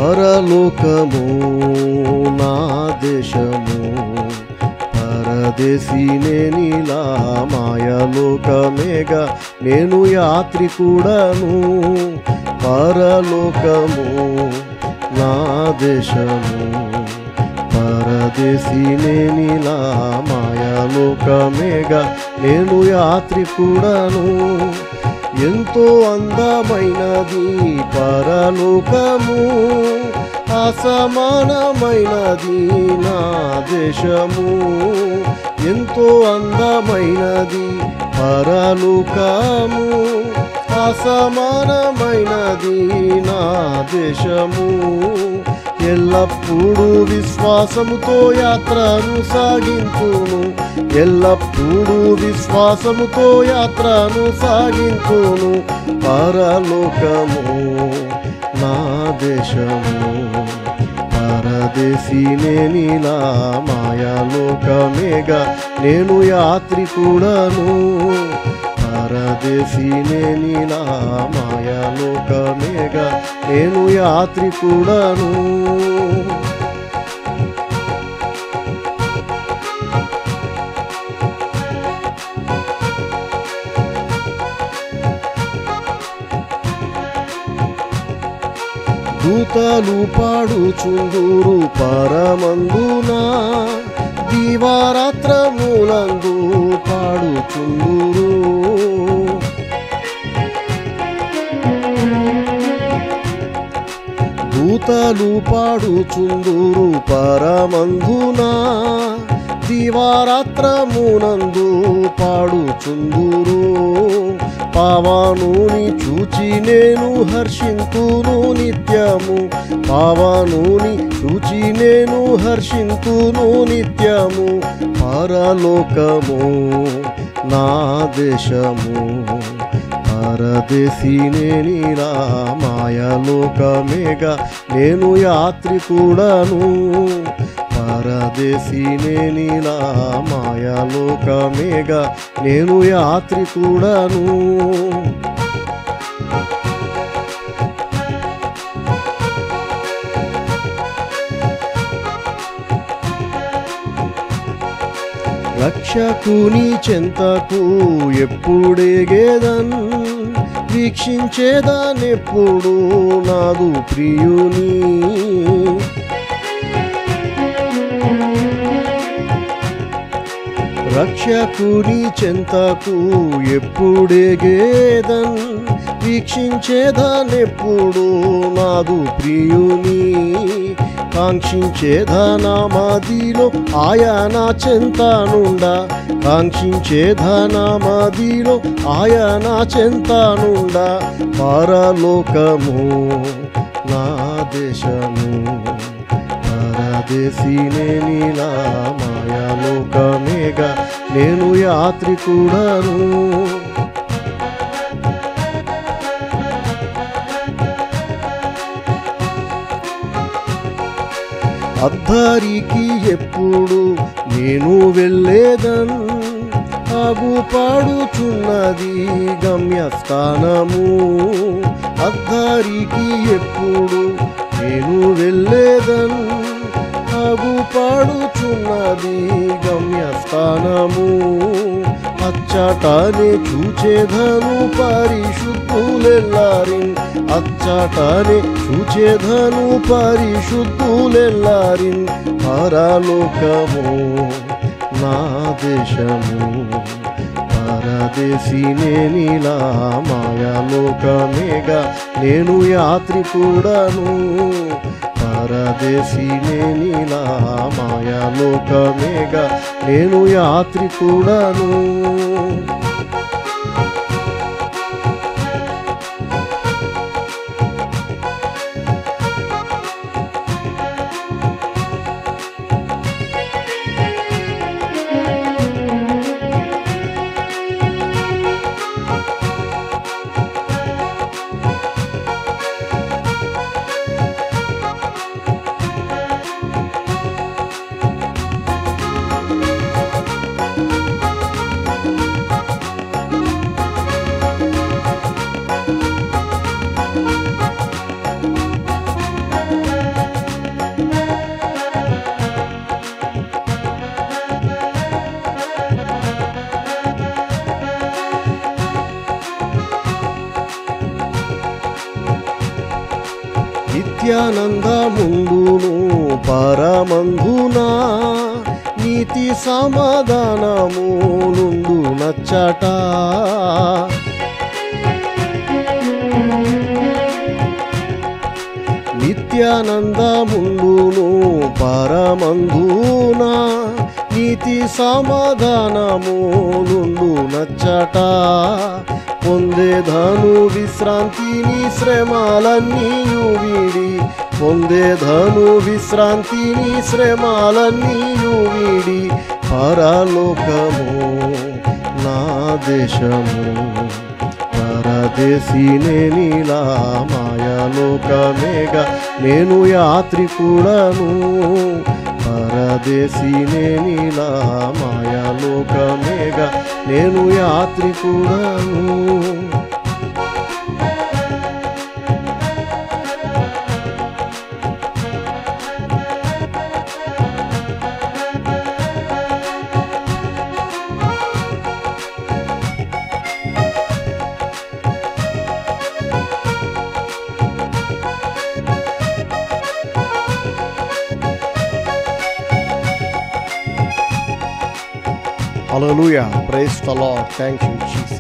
పరలోకము నా దేశము పరదేశీనే నీలా మాయలోకమేగా నేను యాత్రికుడను పరలోకము నా దేశము పరదేశీనే నీలా మాయలోకమేగా నేను యాత్రికుడను ఎంతో అందమైనది పరలోకము అసమానమైనది నా దేశము ఎంతో అందమైనది పరలోకము అసమానమైనది నా దేశము ఎల్లప్పుడూ విశ్వాసముతో యాత్రను సాగించును ఎల్లప్పుడూ విశ్వాసముతో యాత్రను సాగించును పరలోకము నా దేశము పరదేశీనే నీలా మాయాలోకమేగా నేను యాత్రికుడను పరదేశీనే నీలా మాయాలోకమేగా నేను యాత్రికుడను దూతలు పాడుచుందురు పరమందున దివారాత్రములందు పాడుచుందురు దూతలు పాడుచుందురు పరమందున దివారాత్రమునందు పాడుచుందురు పావానుని చూచి నేను హర్షింతును నిత్యము పావానుని చూచి నేను హర్షింతును నిత్యము పరలోకము నా దేశము పరదేశీనే నీలా మాయలోకమేగా నేను యాత్రికుడను పరదేశీనే నీలా మాయలోకమేగా నేను యాత్రికుడను రక్షకుని చెంతకు ఎప్పుడేగేదన్ వీక్షించేదానెప్పుడు నాదు ప్రియుని రక్షకుని చెంతకు ఎప్పుడేగేదన్ వీక్షించేదానెప్పుడు నాదు ప్రియుని కాంక్షించేధనమదిలో ఆయన చెంతనుండా కాంక్షించేధనమదిలో ఆయన చెంతనుండా పరలోకము నా దేశము పరదేశీనే నీలా మాయాలోకమేగా నేను యాత్రికుడను అద్దరికి ఎప్పుడు నేను వెళ్ళేదన్ ఆగు పాడుచున్నది గమ్యస్థానము అద్దరికి ఎప్పుడు నేను వెళ్ళేదన్ ఆగు పాడుచున్నది గమ్యస్థానము అచ్చటానే చూచేధను పరిశుద్ధులెల్లారిన్ అచ్చటానే చూచేధను పరిశుద్ధులెల్లారిన్ పరలోకము నా దేశము పరదేశీనే నీలా మాయాలోకమేగా నేను యాత్రికుడను పరదేశీనే నీలా మాయాలోకమేగా నేను యాత్రికుడను నిత్యానందముందును పరమందునా నీతి సమాధానము నుండు నచ్చట నిత్యానందముందును పరమందునా నీతి సమాధానము నుండు నచ్చట పొందేధను విశ్రాంతిని శ్రమాలన్నీయు వీడి పొందేధను విశ్రాంతిని శ్రమాలన్నీయు వీడి పరలోకము నా దేశము పరదేశీనే నీలా మాయలోకమేగా నేను యాత్రికుడను పరదేశీనే నీలా మాయలోకమేగా నేను యాత్రికుడను Hallelujah. Praise the Lord. Thank you, Jesus.